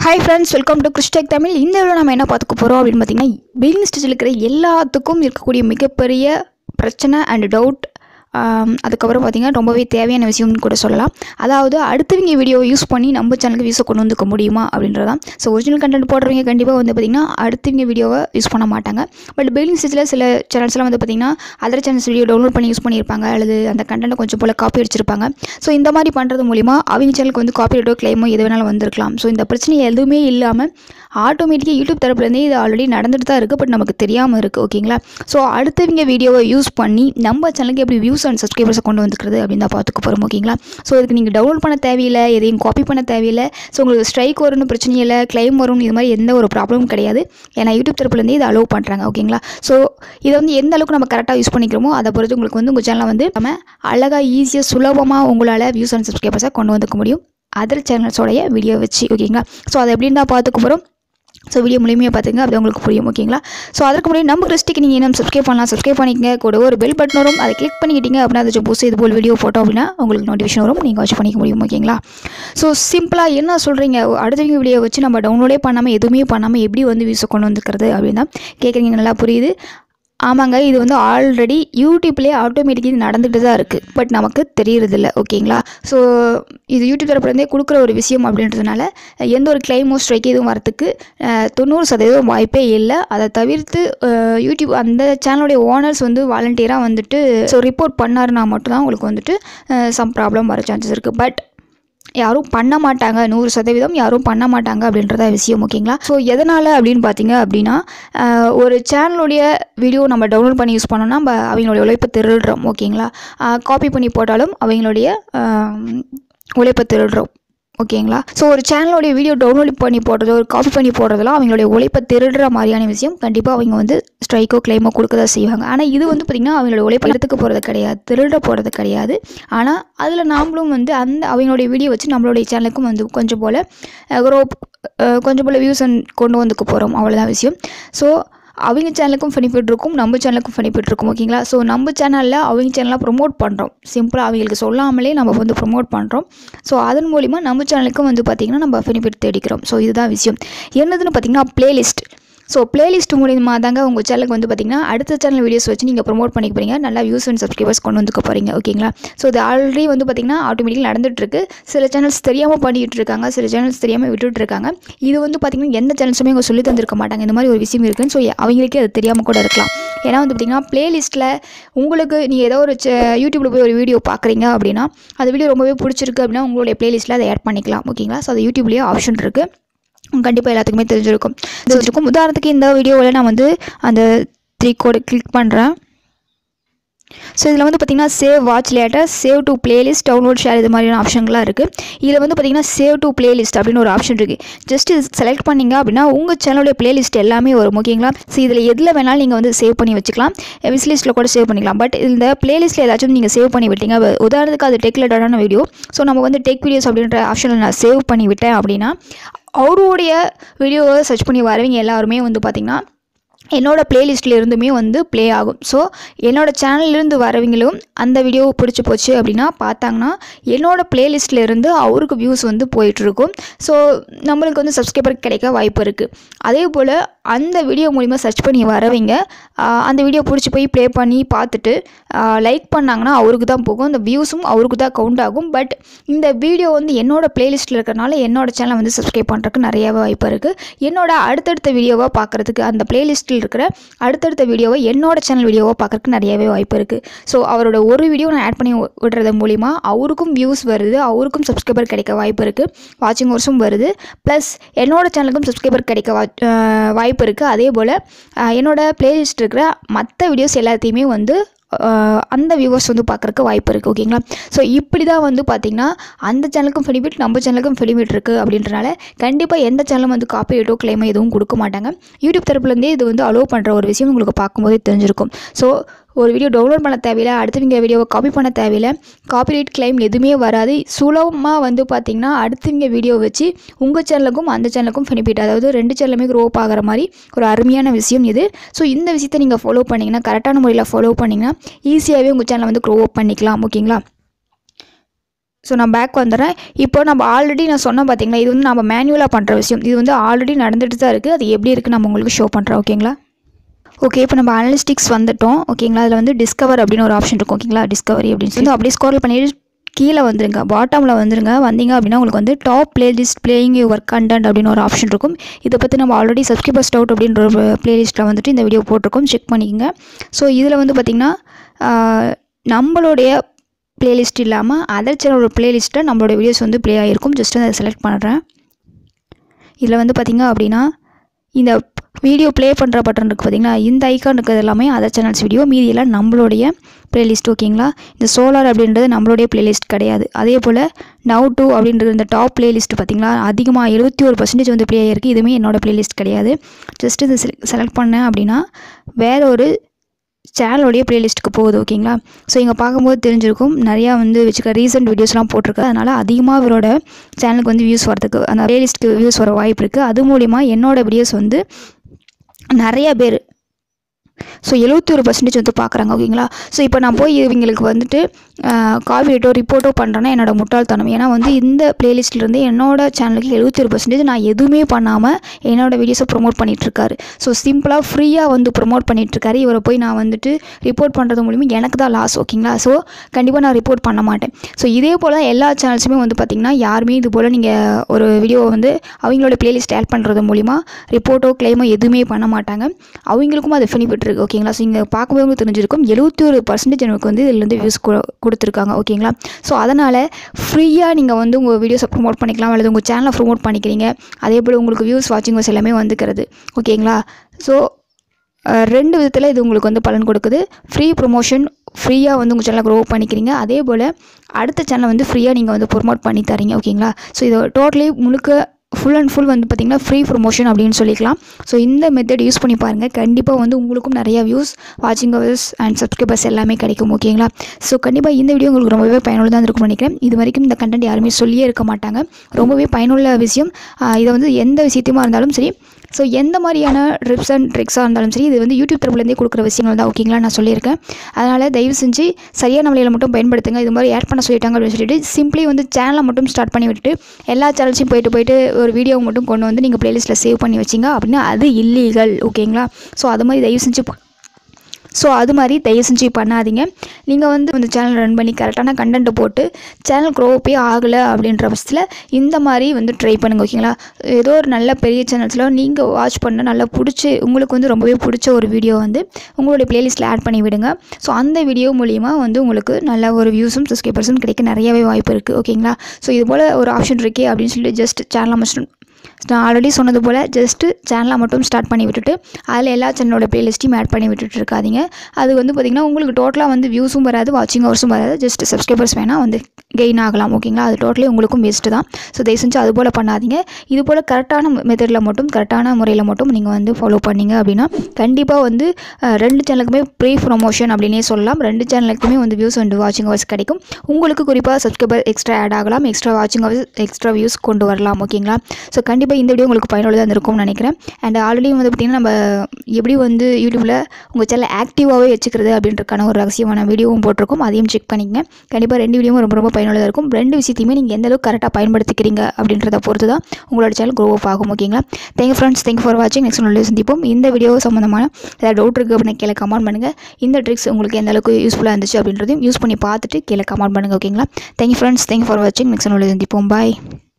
hi friends welcome to Christech Tamil இந்த video நம்ம என்ன பார்த்துக்க போகிறோம் அப்படின்னு பார்த்தீங்கன்னா பில்லிங் ஸ்டேஜில் இருக்கிற எல்லாத்துக்கும் இருக்கக்கூடிய மிகப்பெரிய பிரச்சனை அண்ட் டவுட் அதுக்கப்புறம் பார்த்தீங்கன்னா ரொம்பவே தேவையான விஷயம்னு கூட சொல்லலாம் அதாவது அடுத்தவங்க வீடியோவை யூஸ் பண்ணி நம்ம சேனலுக்கு வியூஸை கொண்டு வந்துக்க முடியுமா அப்படின்றதான் ஸோ ஒரிஜினல் கண்டென்ட் போடுறவங்க கண்டிப்பாக வந்து பார்த்திங்கன்னா அடுத்தவங்க வீடியோவை யூஸ் பண்ண மாட்டாங்க பட் பில்லிங் ஸ்டேஜில் சில சேனல்ஸ்லாம் வந்து பார்த்திங்கன்னா அதர் சேனல்ஸ் வீடியோ டவுன்லோட் பண்ணி யூஸ் பண்ணியிருப்பாங்க அல்லது அந்த கண்டென்ட்டை கொஞ்சம் போல் காப்பி அடிச்சிருப்பாங்க ஸோ இந்த மாதிரி பண்ணுறது மூலிமா அவங்க சேனலுக்கு வந்து காப்பி ரைட்டோ கிளைமோ எது வேணாலும் வந்திருக்கலாம் ஸோ இந்த பிரச்சனை எதுவுமே இல்லாமல் ஆட்டோமேட்டிக்காக யூடியூப் தரப்புலேருந்தே இது ஆல்ரெடி நடந்துட்டு தான் இருக்குது பட் நமக்கு தெரியாமல் இருக்குது ஓகேங்களா ஸோ அடுத்தவங்க வீடியோவை யூஸ் பண்ணி நம்ம சேனலுக்கு எப்படி வியூஸ் அண்ட் சப்ஸ்கிரைபர்ஸை கொண்டு வந்துக்கிறது அப்படின்னு தான் பார்த்துக்க போகிறோம் ஓகேங்களா ஸோ இதுக்கு நீங்கள் டவுன்லோட் பண்ண தேவையில்லை எதையும் காப்பி பண்ண தேவையில்லை ஸோ உங்களுக்கு ஸ்ட்ரைக் வரும்னு பிரச்சனை இல்லை கிளைம் வரும் இது மாதிரி எந்த ஒரு ப்ராப்ளமும் கிடையாது ஏன்னா யூடியூப் தரப்புலேருந்தே இதை அலோவ் பண்ணுறாங்க ஓகேங்களா ஸோ இதை வந்து எந்த அளவுக்கு நம்ம கரெக்டாக யூஸ் பண்ணிக்கிறோமோ அதை பொறுத்து உங்களுக்கு வந்து உங்கள் சேனலை வந்து நம்ம அழகாக ஈஸியாக சுலபமாக உங்களால் வியூஸ் அண்ட் சப்ஸ்கிரைபர்ஸை கொண்டு வந்துக்க முடியும் அதர் சேனல்ஸோடைய வீடியோ வச்சு ஓகேங்களா ஸோ அதை எப்படின்னு தான் பார்த்துக்க போகிறோம் ஸோ வீடியோ மூலியமாக பார்த்துங்க அப்படி உங்களுக்கு புரியும் ஓகேங்களா ஸோ அதற்கு முன்னாடி நம்ம கிறிஸ்டிக்கு நீங்கள் இன்னும் சப்ஸ்கிரைப் பண்ணலாம் சப்ஸ்கிரைப் பண்ணிக்கங்க கூட ஒரு பெல் பட்டன் வரும் அதை கிளிக் பண்ணிக்கிட்டீங்க அப்படின்னா அது புதுசு இது போல் வீடியோ போட்டோம் அப்படின்னா உங்களுக்கு நோட்டிஃபிகேஷன் வரும் நீங்கள் வாட்ச் பண்ணிக்க முடியும் ஓகேங்களா ஸோ சிம்பிளாக என்ன சொல்கிறீங்க அடுத்தவங்க வீடியோ வச்சு நம்ம டவுன்லோடே பண்ணாமல் எதுவுமே பண்ணாமல் எப்படி வந்து வியூஸை கொண்டு வந்துக்கிறது அப்படின்னு தான் கேட்குறீங்க நல்லா புரியுது ஆமாங்க இது வந்து ஆல்ரெடி யூடியூப்லேயே ஆட்டோமேட்டிக் இது நடந்துகிட்டு தான் இருக்குது பட் நமக்கு தெரியறதில்ல ஓகேங்களா ஸோ இது யூடியூப் தரப்புலேருந்தே கொடுக்குற ஒரு விஷயம் அப்படின்றதுனால எந்த ஒரு கிளைமோ ஸ்ட்ரைக் எதுவும் வரத்துக்கு அஹ், தொண்ணூறு சதவீதம் வாய்ப்பே இல்லை அதை தவிர்த்து அஹ், யூடியூப் அந்த சேனலுடைய ஓனர்ஸ் வந்து வாலண்டியராக வந்துட்டு ஸோ ரிப்போர்ட் பண்ணாருன்னா மட்டும்தான் உங்களுக்கு வந்துட்டு சம் ப்ராப்ளம் வர சான்சஸ் இருக்குது பட் யாரும் பண்ண மாட்டாங்க நூறு சதவீதம் யாரும் பண்ண மாட்டாங்க அப்படின்றத விஷயம் ஓகேங்களா ஸோ எதனால் அப்படின்னு பார்த்தீங்க அப்படின்னா ஆஹ், ஒரு சேனலுடைய வீடியோ நம்ம டவுன்லோட் பண்ணி யூஸ் பண்ணோம்னா நம்ம அவங்களுடைய உழைப்பை திருடுறோம் ஓகேங்களா காப்பி பண்ணி போட்டாலும் அவங்களுடைய ஆஹ், உழைப்பை திருடுறோம் ஓகேங்களா ஸோ ஒரு சேனலோடைய வீடியோ டவுன்லோட் பண்ணி போடுறதோ ஒரு காப்பி பண்ணி போடுறதெல்லாம் அவங்களுடைய உழைப்பை திருடுற மாதிரியான விஷயம் கண்டிப்பாக அவங்க வந்து ஸ்ட்ரைக்கோ கிளைமோ கொடுக்க தான் செய்வாங்க ஆனால் இது வந்து பார்த்திங்கன்னா அவங்களோட உழைப்பை எடுத்துக்க போகிறது கிடையாது திருட போகிறது கிடையாது ஆனால் அதில் நாமளும் வந்து அந்த அவங்களுடைய வீடியோ வச்சு நம்மளுடைய சேனலுக்கும் வந்து கொஞ்சம் போல் க்ரோ கொஞ்சம் போல் வியூஸ் கொண்டு வந்துக்க போகிறோம் அவ்வளோதான் விஷயம் ஸோ அவங்க சேனலுக்கும் பெனிஃபிட் இருக்கும் நம்ம சேனலுக்கும் பெனிஃபிட் இருக்கும் ஓகேங்களா ஸோ நம்ம சேனலில் அவங்க சேனலாக ப்ரொமோட் பண்ணுறோம் சிம்பிளாக அவங்களுக்கு சொல்லாமலே நம்ம வந்து ப்ரொமோட் பண்ணுறோம் ஸோ அதன் மூலிமா நம்ம சேனலுக்கும் வந்து பார்த்திங்கன்னா நம்ம பெனிஃபிட் தேடிக்கிறோம் ஸோ இதுதான் விஷயம் என்னதுன்னு பார்த்திங்கன்னா பிளேலிஸ்ட் ஸோ பிளேலிஸ்ட் மூலியமாக தாங்க உங்கள் சேனலுக்கு வந்து பார்த்திங்கன்னா அடுத்த சேனல் வீடியோஸ் வச்சு நீங்கள் ப்ரொமோட் பண்ணிக்க போகிறீங்க நல்லா வியூஸ் அண்ட் சப்ஸ்கிரைபர்ஸ் கொண்டு வந்துக்க போகிறீங்க ஓகேங்களா ஸோ இது ஆல்ரெடி வந்து பார்த்திங்கன்னா ஆட்டோமேட்டிக் நடந்துகிட்ருக்கு சில சேனல்ஸ் தெரியாமல் பண்ணிக்கிட்டு இருக்காங்க சில சேனல்ஸ் தெரியாமல் விட்டுட்டு இருக்காங்க இது வந்து பார்த்திங்கன்னா எந்த சேனல்ஸுமே அவங்க சொல்லி தந்திருக்க மாட்டாங்க இந்த மாதிரி ஒரு விஷயம் இருக்குன்னு ஸோ அவங்களுக்கே அது தெரியாமல் கூட இருக்கலாம் ஏன்னா வந்து பார்த்திங்கன்னா பிளேலிஸ்ட்டில் உங்களுக்கு நீங்கள் ஏதோ ஒரு யூடியூப்பில் போய் ஒரு வீடியோ பார்க்குறீங்க அப்படின்னா அந்த வீடியோ ரொம்பவே பிடிச்சிருக்கு அப்படின்னா உங்களுடைய பிளேலிஸ்ட்டில் அதை ஆட் பண்ணிக்கலாம் ஓகேங்களா ஸோ அது யூடியூப்லேயே ஆப்ஷன் இருக்குது கண்டிப்பாக எல்லாத்துக்குமே தெரிஞ்சிருக்கும் தெரிஞ்சிருக்கும் உதாரணத்துக்கு இந்த வீடியோவில் நான் வந்து அந்த த்ரீ கோடு கிளிக் பண்ணுறேன் ஸோ இதில் வந்து பார்த்திங்கன்னா save watch later save to playlist download share இது மாதிரியான ஆப்ஷன்லாம் இருக்குது இதில் வந்து பார்த்திங்கன்னா சேவ் டு பிளேலிஸ்ட் அப்படின்னு ஒரு ஆப்ஷன் இருக்குது ஜஸ்ட் இது செலக்ட் பண்ணிங்க அப்படின்னா உங்கள் சேனலுடைய பிளேலிஸ்ட் எல்லாமே வரும் ஓகேங்களா ஸோ இதில் எதில் வேணாலும் நீங்கள் வந்து சேவ் பண்ணி வச்சுக்கலாம் விஸ் லிஸ்ட்டில் கூட சேவ் பண்ணிக்கலாம் பட் இந்த பிளேலிஸ்ட்டில் ஏதாச்சும் நீங்கள் சேவ் பண்ணி விட்டீங்க உ- உதாரணத்துக்கு அது டெக் ரிலேட்டடான வீடியோ ஸோ நம்ம வந்து டெக் வீடியோஸ் அப்படின்ற ஆப்ஷனில் நான் சேவ் பண்ணி விட்டேன் அப்படின்னா அவருடைய வீடியோவை சர்ச் பண்ணி வரவங்க எல்லாருமே வந்து பார்த்திங்கன்னா என்னோடய பிளேலிஸ்ட்டில் இருந்துமே வந்து ப்ளே ஆகும் ஸோ என்னோடய சேனல்லேருந்து வரவங்களும் அந்த வீடியோ பிடிச்சி போச்சு அப்படின்னா பார்த்தாங்கன்னா என்னோடய பிளேலிஸ்ட்டில் இருந்து அவருக்கு வியூஸ் வந்து போயிட்டுருக்கும் ஸோ நம்மளுக்கு வந்து சப்ஸ்கிரைபர் கிடைக்க வாய்ப்பு இருக்குது அதே போல் அந்த வீடியோ மூலிமா சர்ச் பண்ணி வரவங்க ஆஹ், அந்த வீடியோ பிடிச்சி போய் ப்ளே பண்ணி பார்த்துட்டு லைக் பண்ணாங்கன்னா அவருக்கு தான் போகும் அந்த வியூஸும் அவருக்கு தான் கவுண்ட் ஆகும் பட் இந்த வீடியோ வந்து என்னோட பிளேலிஸ்ட்டில் இருக்கிறனால என்னோட சேனலை வந்து சப்ஸ்கிரைப் பண்ணுறதுக்கு நிறையவே வாய்ப்பு இருக்குது என்னோட அடுத்தடுத்த வீடியோவை பார்க்குறதுக்கு அந்த பிளேலிஸ்ட்டில் இருக்கிற அடுத்தடுத்த வீடியோவை என்னோட சேனல் வீடியோவை பார்க்குறதுக்கு நிறையவே வாய்ப்பு இருக்குது ஸோ அவரோட ஒரு வீடியோ நான் ஆட் பண்ணி வி- விடுறது மூலிமா அவருக்கும் வியூஸ் வருது அவருக்கும் சப்ஸ்கிரைபர் கிடைக்க வாய்ப்பு இருக்குது வாட்சிங் ஹவர்ஸும் வருது ப்ளஸ் என்னோட சேனலுக்கும் சப்ஸ்கிரைபர் கிடைக்க வா அஹ் வாய்ப்பு இருக்குது அதே போல் என்னோட பிளேலிஸ்ட் இருக்கிற மற்ற வீடியோஸ் எல்லாத்தையுமே வந்து அஹ் அந்த வியூவர்ஸ் வந்து பார்க்குறக்கு வாய்ப்பு இருக்குது ஓகேங்களா ஸோ இப்படி தான் வந்து பார்த்திங்கன்னா அந்த சேனலுக்கும் பெனிஃபிட் நம்ம சேனலுக்கும் பெனிஃபிட் இருக்குது அப்படின்றனால கண்டிப்பாக எந்த சேனலும் வந்து காப்பி ரைட்டோ கிளைமோ எதுவும் கொடுக்க மாட்டாங்க யூடியூப் தரப்புலேருந்தே இது வந்து அலோவ் பண்ணுற ஒரு விஷயம் உங்களுக்கு பார்க்கும்போதே தெரிஞ்சிருக்கும் ஸோ ஒரு வீடியோ டவுன்லோட் பண்ண தேவையில்ல அடுத்தவங்க வீடியோவை காப்பி பண்ண தேவையில்ல காப்பிரைட் கிளைம் எதுவுமே வராது சுலபமாக வந்து பார்த்திங்கன்னா அடுத்தவங்க வீடியோ வச்சு உங்கள் சேனலுக்கும் அந்த சேனலுக்கும் பெனிஃபிட் அதாவது ரெண்டு சேனலுமே க்ரோப் ஆகிற மாதிரி ஒரு அருமையான விஷயம் இது ஸோ இந்த விஷயத்தை நீங்கள் ஃபாலோ பண்ணிங்கன்னா கரெக்டான முறையில் ஃபாலோ பண்ணிங்கன்னா ஈஸியாகவே உங்கள் சேனலை வந்து க்ரோ பண்ணிக்கலாம் ஓகேங்களா ஸோ நான் பேக் வந்துடுறேன் இப்போ நம்ம ஆல்ரெடி நான் சொன்னேன் பார்த்தீங்களா இது வந்து நம்ம மேனுவலாக பண்ணுற விஷயம் இது வந்து ஆல்ரெடி நடந்துட்டு தான் இருக்குது அது எப்படி இருக்குது நம்ம உங்களுக்கு ஷோ பண்ணுறேன் ஓகேங்களா ஓகே இப்போ நம்ம அனலிஸ்டிக்ஸ் வந்துட்டோம் ஓகேங்களா அதில் வந்து டிஸ்கவர் அப்படின்னு ஒரு ஆப்ஷன் இருக்கும் ஓகேங்களா டிஸ்கவரி அப்படின்னு சொல்லி அப்படியே ஸ்க்ரோல் பண்ணிட்டு கீழே வந்துருங்க பாட்டமில் வந்துருங்க வந்தீங்க அப்படின்னா உங்களுக்கு வந்து top playlist playing your content அப்படின்னு ஒரு ஆப்ஷன் இருக்கும் இதை பற்றி நம்ம ஆல்ரெடி சப்ஸ்கிரைபர்ஸ் டவுட் அப்படின்ற ஒரு பிளேலிஸ்ட்டில் வந்துட்டு இந்த வீடியோ போட்டிருக்கோம் செக் பண்ணிக்கோங்க ஸோ இதில் வந்து பார்த்திங்கன்னா நம்மளுடைய பிளேலிஸ்ட் இல்லாமல் அதர் சேனலோட பிளேலிஸ்ட்டில் நம்மளோட வீடியோஸ் வந்து ப்ளே ஆகிருக்கும் ஜஸ்ட் அதை செலக்ட் பண்ணுறேன் இதில் வந்து பார்த்திங்க அப்படின்னா இந்த வீடியோ ப்ளே பண்ணுற பட்டன் இருக்குது பார்த்தீங்களா இந்த ஐக்கான் இருக்கிறது எல்லாமே அதர் சேனல்ஸ் வீடியோ மீதி எல்லாம் நம்மளுடைய ப்ளேலிஸ்ட் ஓகேங்களா இந்த சோலார் அப்படின்றது நம்மளுடைய ப்ளேலிஸ்ட் கிடையாது அதே போல் நவ் டூ அப்படின்றது இந்த டாப் ப்ளேலிஸ்ட் பார்த்தீங்களா அதிகமாக எழுபத்தி ஒரு பர்சன்டேஜ் வந்து ப்ளே ஆகிருக்கு இதுவுமே என்னோட ப்ளேலிஸ்ட் கிடையாது ஜஸ்ட் இதை செலக்ட் பண்ணேன் அப்படின்னா வேற ஒரு சேனலோடைய ப்ளேலிஸ்ட்டுக்கு போகுது ஓகேங்களா ஸோ இங்கே பார்க்கும்போது தெரிஞ்சிருக்கும் நிறையா வந்து வச்சுக்க ரீசெண்ட் வீடியோஸ்லாம் போட்டிருக்கு அதனால் அதிகமாக இவரோட சேனலுக்கு வந்து வியூஸ் வரதுக்கு அந்த ப்ளேலிஸ்ட்டுக்கு வியூஸ் வர வாய்ப்பு இருக்குது அது மூலிமா என்னோட வீடியோஸ் வந்து நிறைய பேர் ஸோ எழுபத்தி ஒரு பர்சன்டேஜ் வந்து பார்க்குறாங்க ஓகேங்களா ஸோ இப்போ நான் போய் இவங்களுக்கு வந்துட்டு காவியேட்டோ ரிப்போர்ட்டோ பண்ணுறேன்னா என்னோட முட்டாள்தனம் ஏன்னா வந்து இந்த பிளேலிஸ்ட்லேருந்து என்னோட சேனலுக்கு எழுபத்தி ஒரு பர்சன்டேஜ் நான் எதுவுமே பண்ணாமல் என்னோட வீடியோஸை ப்ரொமோட் பண்ணிகிட்ருக்காரு ஸோ சிம்பிளாக ஃப்ரீயாக வந்து ப்ரொமோட் பண்ணிகிட்ருக்காரு இவரை போய் நான் வந்துட்டு ரிப்போர்ட் பண்ணுறது மூலிமா எனக்கு தான் லாஸ் ஓகேங்களா ஸோ கண்டிப்பாக நான் ரிப்போர்ட் பண்ண மாட்டேன் ஸோ இதே போல் எல்லா சேனல்ஸுமே வந்து பார்த்திங்கன்னா யாருமே இது போல் நீங்கள் ஒரு வீடியோவை வந்து அவங்களோட பிளேலிஸ்ட் ஆட் பண்ணுறது மூலிமா ரிப்போர்ட்டோ கிளைமோ எதுவுமே பண்ண மாட்டாங்க அவங்களுக்கும் அது பெனிஃபிட் இருக்குது ஓகேங்களா ஸோ இங்கே பார்க்கும்போது உங்களுக்கு தெரிஞ்சிருக்கும் எழுபத்தி ஒரு பர்சன்டேஜ் எனக்கு வந்து இதுலேருந்து வியூஸ் கொடுத்துருக்காங்க ஓகேங்களா ஸோ அதனால் ஃப்ரீயாக நீங்கள் வந்து உங்கள் வீடியோஸை ப்ரொமோட் பண்ணிக்கலாம் அல்லது உங்கள் சேனலை ப்ரொமோட் பண்ணிக்கிறீங்க அதே போல் உங்களுக்கு வியூஸ் வாட்சிங் வாட்ச் எல்லாமே வந்துக்கிறது ஓகேங்களா ஸோ ரெண்டு விதத்தில் இது உங்களுக்கு வந்து பலன் கொடுக்குது ஃப்ரீ ப்ரொமோஷன் ஃப்ரீயாக வந்து உங்கள் சேனலை க்ரோ பண்ணிக்கிறீங்க அதே போல் அடுத்த சேனலை வந்து ஃப்ரீயாக நீங்கள் வந்து ப்ரொமோட் பண்ணி தரீங்க ஓகேங்களா ஸோ இது டோட்டலி முழுக்க ஃபுல் அண்ட் ஃபுல் வந்து பார்த்திங்கன்னா ஃப்ரீ ப்ரொமோஷன் அப்படின்னு சொல்லிக்கலாம் ஸோ இந்த மெத்தட் யூஸ் பண்ணி பாருங்கள் கண்டிப்பாக வந்து உங்களுக்கும் நிறைய வியூஸ் வாட்சிங் ஹவர்ஸ் அண்ட் சப்ஸ்கிரைபர்ஸ் எல்லாமே கிடைக்கும் ஓகேங்களா ஸோ கண்டிப்பாக இந்த வீடியோ உங்களுக்கு ரொம்பவே பயனுள்ளதாக இருக்கும்னு நினைக்கிறேன் இது வரைக்கும் இந்த கண்டென்ட் யாருமே சொல்லியே இருக்க மாட்டாங்க ரொம்பவே பயனுள்ள விஷயம் இதை வந்து எந்த விஷயத்தையுமா இருந்தாலும் சரி ஸோ எந்த மாதிரியான ட்ரிப்ஸ் அண்ட் ட்ரிக்ஸாக இருந்தாலும் சரி இது வந்து யூடியூப் தரப்புலேருந்தே கொடுக்குற விஷயங்கள் தான் ஓகேங்களா நான் சொல்லியிருக்கேன் அதனால் தயவு செஞ்சு சரியான வழியில் மட்டும் பயன்படுத்துங்க இது மாதிரி ஆட் பண்ண சொல்லிட்டாங்க அப்படின்னு சொல்லிட்டு சிம்பிளி வந்து சேனலை மட்டும் ஸ்டார்ட் பண்ணி விட்டுட்டு எல்லா சேனல்ஸையும் போயிட்டு போயிட்டு ஒரு வீடியோ மட்டும் கொண்டு வந்து நீங்கள் ப்ளேலிஸ்ட்டில் சேவ் பண்ணி வச்சிங்க அப்படின்னா அது இல்லீகல் ஓகேங்களா ஸோ அது மாதிரி தயவு செஞ்சு ஸோ அது மாதிரி தயவு செஞ்சு பண்ணாதீங்க நீங்கள் வந்து இந்த சேனல் ரன் பண்ணி கரெக்டான கண்டென்ட்டை போட்டு சேனல் க்ரோப்பே ஆகலை அப்படின்ற பட்சத்தில் இந்த மாதிரி வந்து ட்ரை பண்ணுங்கள் ஓகேங்களா ஏதோ ஒரு நல்ல பெரிய சேனல்ஸில் நீங்கள் வாட்ச் பண்ண நல்லா பிடிச்சி உங்களுக்கு வந்து ரொம்பவே பிடிச்ச ஒரு வீடியோ வந்து உங்களுடைய ப்ளேலிஸ்ட்டில் ஆட் பண்ணி விடுங்க ஸோ அந்த வீடியோ மூலிமா வந்து உங்களுக்கு நல்ல ஒரு வியூஸும் சப்ஸ்கிரைபர்ஸும் கிடைக்க நிறையவே வாய்ப்பு இருக்குது ஓகேங்களா ஸோ இது போல் ஒரு ஆப்ஷன் இருக்கே அப்படின்னு சொல்லிட்டு ஜஸ்ட் சேனலை மட்டும் நான் ஆல்ரெடி சொன்னது போல் ஜஸ்ட்டு சேனலை மட்டும் ஸ்டார்ட் பண்ணி விட்டுட்டு அதில் எல்லா சேனலோட ப்ளேலிஸ்ட்டையும் ஆட் பண்ணி விட்டுட்டு இருக்காதீங்க அது வந்து பார்த்திங்கன்னா உங்களுக்கு டோட்டலாக வந்து வியூஸும் வராது வாட்சிங் ஹவர்ஸும் வராது ஜஸ்ட் சப்ஸ்கிரைபர்ஸ் வேணால் வந்து கெயின் ஆகலாம் ஓகேங்களா அது டோட்டலி உங்களுக்கும் வேஸ்ட்டு தான் ஸோ தயவு செஞ்சு அது போல் பண்ணாதீங்க இது போல் கரெக்டான மெத்தடில் மட்டும் கரெக்டான முறையில் மட்டும் நீங்கள் வந்து ஃபாலோ பண்ணீங்க அப்படின்னா கண்டிப்பாக வந்து ரெண்டு சேனலுக்குமே ப்ரீ ப்ரொமோஷன் அப்படின்னே சொல்லலாம் ரெண்டு சேனலுக்குமே வந்து வியூஸ் அண்ட் வாட்சிங் ஹவர்ஸ் கிடைக்கும் உங்களுக்கு குறிப்பாக சப்ஸ்கிரைபர் எக்ஸ்ட்ரா ஆட் ஆகலாம் எக்ஸ்ட்ரா வாட்சிங் ஹவர்ஸ் எக்ஸ்ட்ரா வியூஸ் கொண்டு வரலாம் ஓகேங்களா ஸோ கண்டிப்பாக இந்த வீடியோ உங்களுக்கு பயனுள்ளதாக இருந்திருக்கும்னு நினைக்கிறேன் அண்ட் ஆல்ரெடி வந்து பார்த்திங்கன்னா நம்ம எப்படி வந்து யூடியூப்பில் உங்கள் சேனல் ஆக்டிவாகவே வச்சுக்கிறது அப்படின்றக்கான ஒரு ரகசியமான வீடியோவும் போட்டிருக்கோம் அதையும் செக் பண்ணிக்கங்க கண்டிப்பாக ரெண்டு வீடியோவும் ரொம்ப ரொம்ப பயனுள்ளதாக இருக்கும் ரெண்டு விஷயத்தையுமே நீங்கள் எந்த அளவுக்கு கரெக்டாக பயன்படுத்திக்கிறீங்க அப்படின்றத பொறுத்து தான் உங்களோட சேனல் க்ரோ அப் ஆகும் ஓகேங்களா தேங்க் ஃப்ரெண்ட்ஸ் தேங்க் ஃபார் வாட்சிங் நெக்ஸ்ட் நல்ல சந்திப்போம் இந்த வீடியோ சம்மந்தமான ஏதாவது டவுட் இருக்குது அப்படின்னு கீழே கமெண்ட் பண்ணுங்கள் இந்த ட்ரிக்ஸ் உங்களுக்கு எந்த அளவுக்கு யூஸ்ஃபுல்லாக இருந்துச்சு அப்படின்றதையும் யூஸ் பண்ணி பார்த்துட்டு கீழே கமெண்ட் பண்ணுங்கள் ஓகேங்களா தேங்க் ஃப்ரெண்ட்ஸ் தேங்க் ஃபார் வாட்சிங் நெக்ஸ்ட் நல்ல சந்திப்போம் பாய்